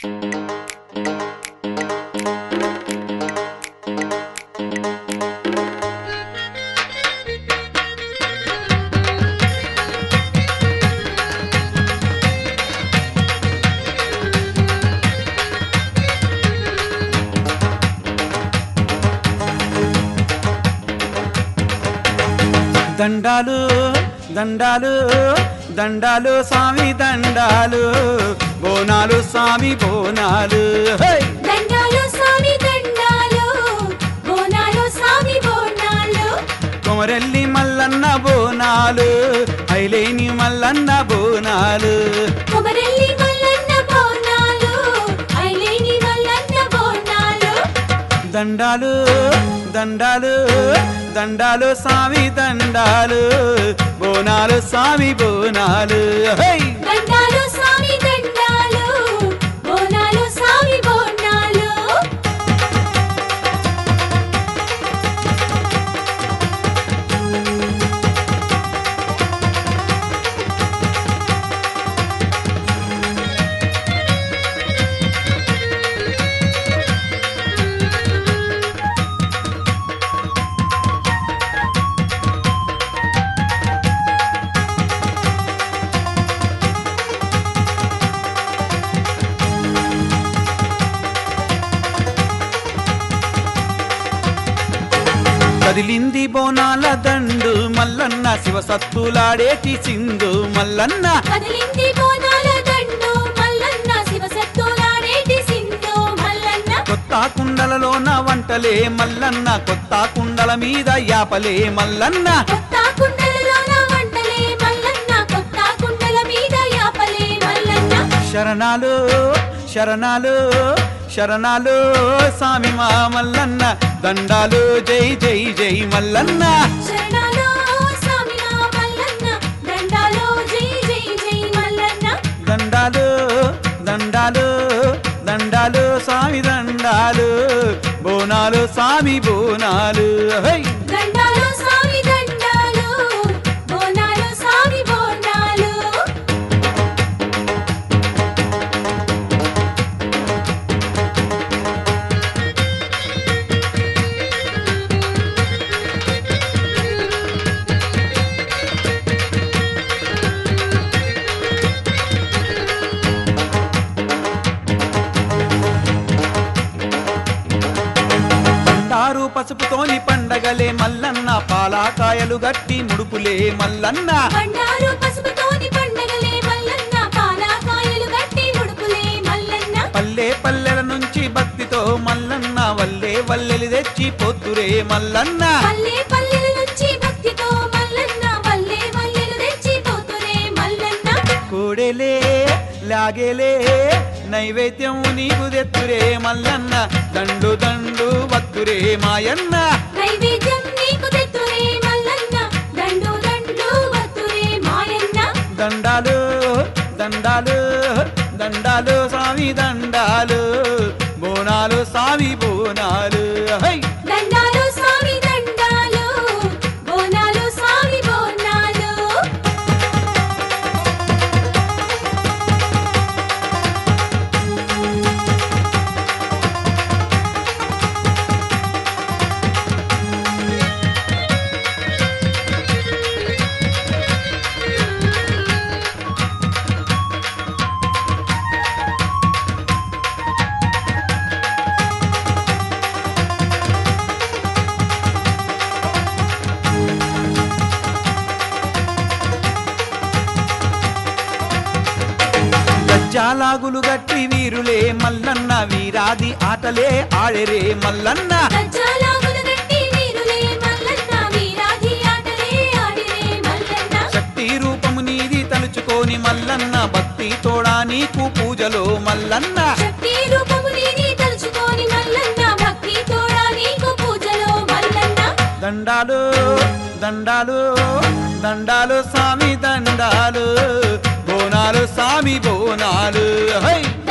దండాలు దండాలు దండాలు స్వామి దండాలు బోనాలు స్వామి బోనాలు హై! దండాలు స్వామి దండాలు బోనాలు స్వామి బోనాలు కొమరెల్లి మల్లన్న బోనాలు ఐలేని మల్లన్న బోనాలు కొమరెల్లి మల్లన్న బోనాలు ఐలేని మల్లన్న బోనాలు దండాలు దండాలు దండాలు స్వామి దండాలు బోనాలు స్వామి బోనాలు హై! దండాలు స్వామి దండాలు బోనాలు స్వామి బోనాలు కదిలింది బోనాల దండు మల్లన్న శివ సత్తులాడేటి సింధు మల్లన్న కదిలింది బోనాల దండు మల్లన్న శివసత్తులాడేటి సింధు మల్లన్న కొత్త కుండలలోన వంటలే మల్లన్న కొత్త కుండల మీద యాపలే మల్లన్న కొత్త కుండలలోన వంటలే మల్లన్న కొత్త కుండల మీద యాపలే మల్లన్న శరణాలు శరణాలు శరణాలు స్వామి మా మల్లన్న దండాలు జై జై జై మల్లన్న శరణాలు స్వామి మా మల్లన్న దండాలు జై జై జై మల్లన్న దండాలు దండాలు దండాలు స్వామి దండాలు బోనాలు స్వామి బోనాలు హై దండాలు స్వామి దండాలు బోనాలు స్వామి బోనాలు బండారు పసుపుతోని పండగలే మల్లన్న పాలాకాయలు గట్టి ముడుపులే మల్లన్న బండారు పసుపుతోని పండగలే మల్లన్న పాలాకాయలు గట్టి ముడుపులే మల్లన్న పల్లె పల్లెల నుంచి భక్తితో మల్లన్న వల్లే వల్లెలి తెచ్చి పొత్తురే మల్లన్న పల్లె పల్లెల నుంచి భక్తితో మల్లన్న వల్లే వల్లెలు తెచ్చి పోతురే మల్లన్న కోడెలే లాగేలే నైవేద్యం నీకు తెత్తురే మల్లన్న దండు దండు వత్తురే మాయన్న నైవేద్యం నీకు తెత్తురే మల్లన్న దండు దండు వత్తురే మాయన్న దండాలు దండాలు దండాలు స్వామి దండాలు బోనాలు స్వామి బోనాలు హై దండాలు స్వామి దండాలు బోనాలు స్వామి బోనాలు గజ్జాలాగులు గట్టి వీరులే మల్లన్న వీరాది ఆటలే ఆడెరే మల్లన్న గజ్జాలాగులు గట్టి వీరులే మల్లన్న వీరాది ఆటలే ఆడిరే మల్లన్న శక్తి రూపము నీది తలుచుకోని మల్లన్న భక్తి తోడా నీకు పూజలో మల్లన్న శక్తి రూపము నీది తలుచుకోని మల్లన్న భక్తి తోడా నీకు పూజలో మల్లన్న దండాలు దండాలు దండాలు స్వామి దండాలు బోనాలు స్వామి బోనాలు హై